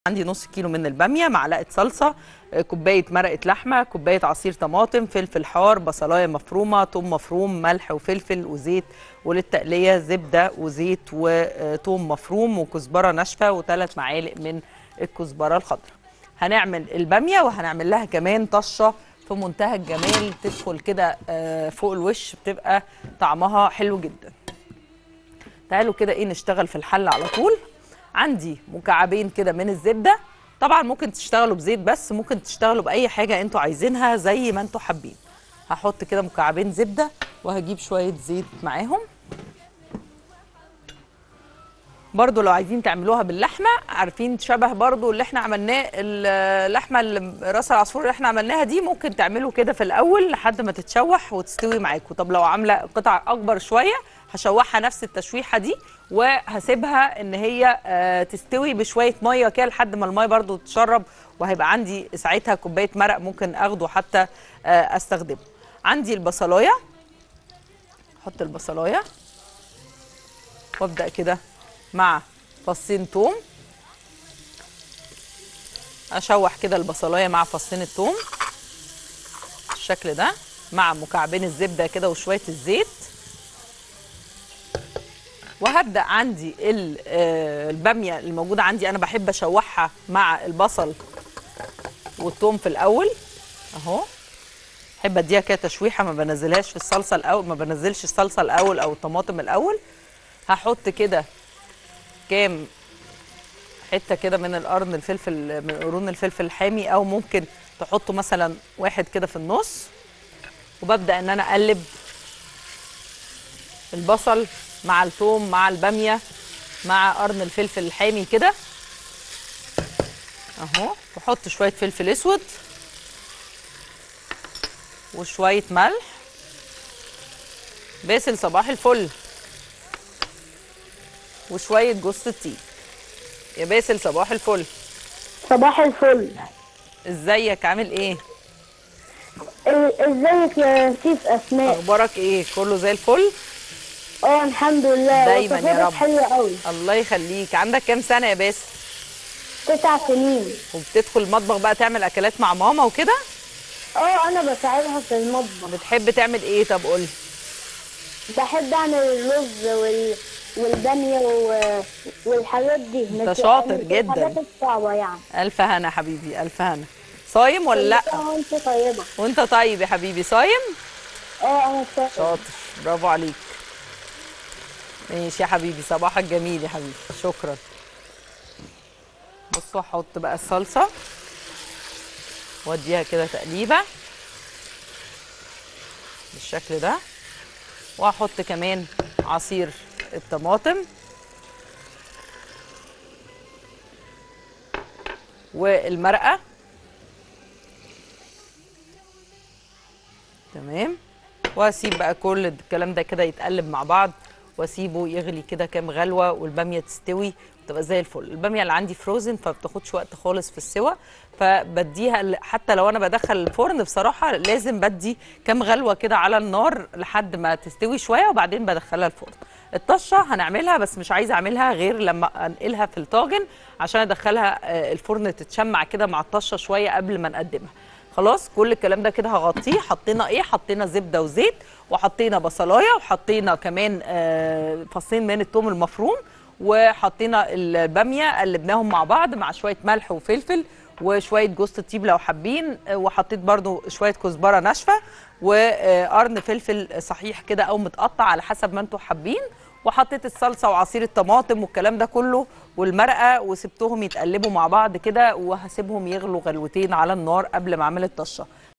عندي نص كيلو من الباميه معلقه صلصه آه، كوبايه مرقه لحمه كوبايه عصير طماطم فلفل حار بصلايه مفرومه ثوم مفروم ملح وفلفل وزيت وللتقليه زبده وزيت وثوم مفروم وكزبره ناشفه وثلاث معالق من الكزبره الخضراء هنعمل الباميه وهنعمل لها كمان طشه في منتهى الجمال تدخل كده آه، فوق الوش بتبقى طعمها حلو جدا تعالوا كده ايه نشتغل في الحل على طول عندي مكعبين كده من الزبده طبعا ممكن تشتغلوا بزيت بس ممكن تشتغلوا باي حاجه انتوا عايزينها زي ما انتوا حابين هحط كده مكعبين زبده وهجيب شويه زيت معاهم برضو لو عايزين تعملوها باللحمه عارفين شبه برضو اللي احنا عملناه اللحمه اللي راس العصفور اللي احنا عملناها دي ممكن تعملوا كده في الاول لحد ما تتشوح وتستوي معاكم طب لو عامله قطع اكبر شويه هشوحها نفس التشويحه دي وهسيبها ان هي آه، تستوي بشويه ميه كده لحد ما الميه برضو تتشرب وهيبقى عندي ساعتها كوبايه مرق ممكن اخده حتى آه، استخدمه عندي البصلايه احط البصلايه وابدا كده مع فصين توم اشوح كده البصلايه مع فصين التوم بالشكل ده مع مكعبين الزبده كده وشويه الزيت وهبدا عندي ال- آه، الباميه الموجوده عندي انا بحب اشوحها مع البصل والثوم في الاول اهو بحب اديها كده تشويحه ما بنزلهاش في الصلصه الاول ما بنزلش الصلصه الاول او الطماطم الاول هحط كده كام حته كده من القرن الفلفل من قرون الفلفل الحامي او ممكن تحطوا مثلا واحد كده في النص وببدا ان انا اقلب البصل مع الثوم مع الباميه مع قرن الفلفل الحامي كده اهو بحط شويه فلفل اسود وشويه ملح باسل صباح الفل وشويه جوز الطيب يا باسل صباح الفل صباح الفل ازيك عامل ايه إ- ازيك يا سيف اسماء اخبارك ايه كله زي الفل اه الحمد لله دايماً يا وصفاتك رب. حلوه قوي الله يخليك عندك كام سنه يا باسل تسع سنين وبتدخل المطبخ بقى تعمل اكلات مع ماما وكده اه انا بساعدها في المطبخ بتحب تعمل ايه طب قولي بحب اعمل الرز وال... والباميه و... والحاجات دي أنت مش- شاطر مش جداً. الحاجات الصعبه يعني الف هنا حبيبي الف هنا صايم ولا لا اه انت طيبه وانت طيب يا حبيبي صايم اه انا طيبة. شاطر برافو عليك ماشي يا حبيبي صباحك جميل يا حبيبي شكرا بصوا احط بقى الصلصه واديها كده تقليبه بالشكل ده واحط كمان عصير الطماطم والمرقه تمام واسيب بقى كل الكلام ده كده يتقلب مع بعض واسيبه يغلي كده كام غلوه والباميه تستوي تبقى زي الفل الباميه اللي عندي فروزن فبتاخدش وقت خالص في السوى فبديها ل- حتى لو انا بدخل الفرن بصراحه لازم بدي كام غلوه كده على النار لحد ما تستوي شويه وبعدين بدخلها الفرن الطشه هنعملها بس مش عايزه اعملها غير لما انقلها في الطاجن عشان ادخلها آه، الفرن تتشمع كده مع الطشه شويه قبل ما نقدمها خلاص كل الكلام ده كده هغطيه حطينا ايه حطينا زبده وزيت وحطينا بصلايه وحطينا كمان آه، فصين من الثوم المفروم وحطينا الباميه قلبناهم مع بعض مع شويه ملح وفلفل وشويه جوز الطيب لو حابين آه، وحطيت برضو شويه كزبره ناشفه وقرن فلفل صحيح كده او متقطع على حسب ما انتوا حابين وحطيت الصلصه وعصير الطماطم والكلام ده كله والمرقه وسبتهم يتقلبوا مع بعض كده وهسيبهم يغلوا غلوتين على النار قبل ما اعمل الطشه